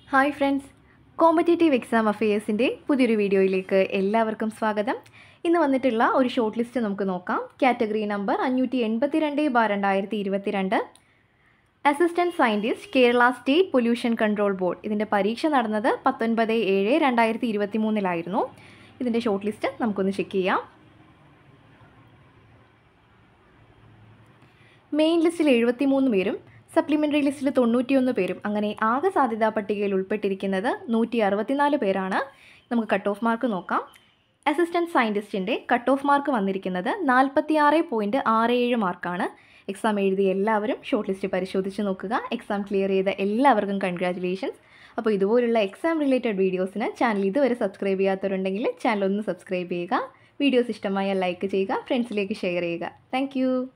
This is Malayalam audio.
ഹായ് ഫ്രണ്ട്സ് കോമ്പറ്റേറ്റീവ് എക്സാം അഫയേഴ്സിൻ്റെ പുതിയൊരു വീഡിയോയിലേക്ക് എല്ലാവർക്കും സ്വാഗതം ഇന്ന് വന്നിട്ടുള്ള ഒരു ഷോർട്ട് ലിസ്റ്റ് നമുക്ക് നോക്കാം കാറ്റഗറി നമ്പർ അഞ്ഞൂറ്റി എൺപത്തി രണ്ട് ബാർ രണ്ടായിരത്തി ഇരുപത്തി രണ്ട് assistant scientist Kerala state pollution control board ഇതിൻ്റെ പരീക്ഷ നടന്നത് പത്തൊൻപത് ഏഴ് രണ്ടായിരത്തി ഇരുപത്തി മൂന്നിലായിരുന്നു ഇതിൻ്റെ ഷോർട്ട് ലിസ്റ്റ് നമുക്കൊന്ന് ചെക്ക് ചെയ്യാം മെയിൻ ലിസ്റ്റിൽ എഴുപത്തി മൂന്ന് പേരും സപ്ലിമെൻ്ററി ലിസ്റ്റിൽ തൊണ്ണൂറ്റിയൊന്ന് പേരും അങ്ങനെ ആകെ സാധ്യതാ പട്ടികയിൽ ഉൾപ്പെട്ടിരിക്കുന്നത് നൂറ്റി അറുപത്തിനാല് പേരാണ് നമുക്ക് കട്ട് ഓഫ് മാർക്ക് നോക്കാം അസിസ്റ്റൻറ്റ് സയൻറ്റിസ്റ്റിൻ്റെ കട്ട് ഓഫ് മാർക്ക് വന്നിരിക്കുന്നത് നാൽപ്പത്തിയാറ് പോയിൻറ്റ് ആറ് ഏഴ് മാർക്കാണ് എക്സാം എഴുതിയ എല്ലാവരും ഷോർട്ട് ലിസ്റ്റ് പരിശോധിച്ച് നോക്കുക എക്സാം ക്ലിയർ ചെയ്ത എല്ലാവർക്കും കൺഗ്രാറ്റുലേഷൻസ് അപ്പോൾ ഇതുപോലുള്ള എക്സാം റിലേറ്റഡ് വീഡിയോസിന് ചാനൽ ഇതുവരെ സബ്സ്ക്രൈബ് ചെയ്യാത്തവരുണ്ടെങ്കിൽ ചാനൽ ഒന്ന് സബ്സ്ക്രൈബ് ചെയ്യുക വീഡിയോസ് ഇഷ്ടമായാൽ ലൈക്ക് ചെയ്യുക ഫ്രണ്ട്സിലേക്ക് ഷെയർ ചെയ്യുക താങ്ക്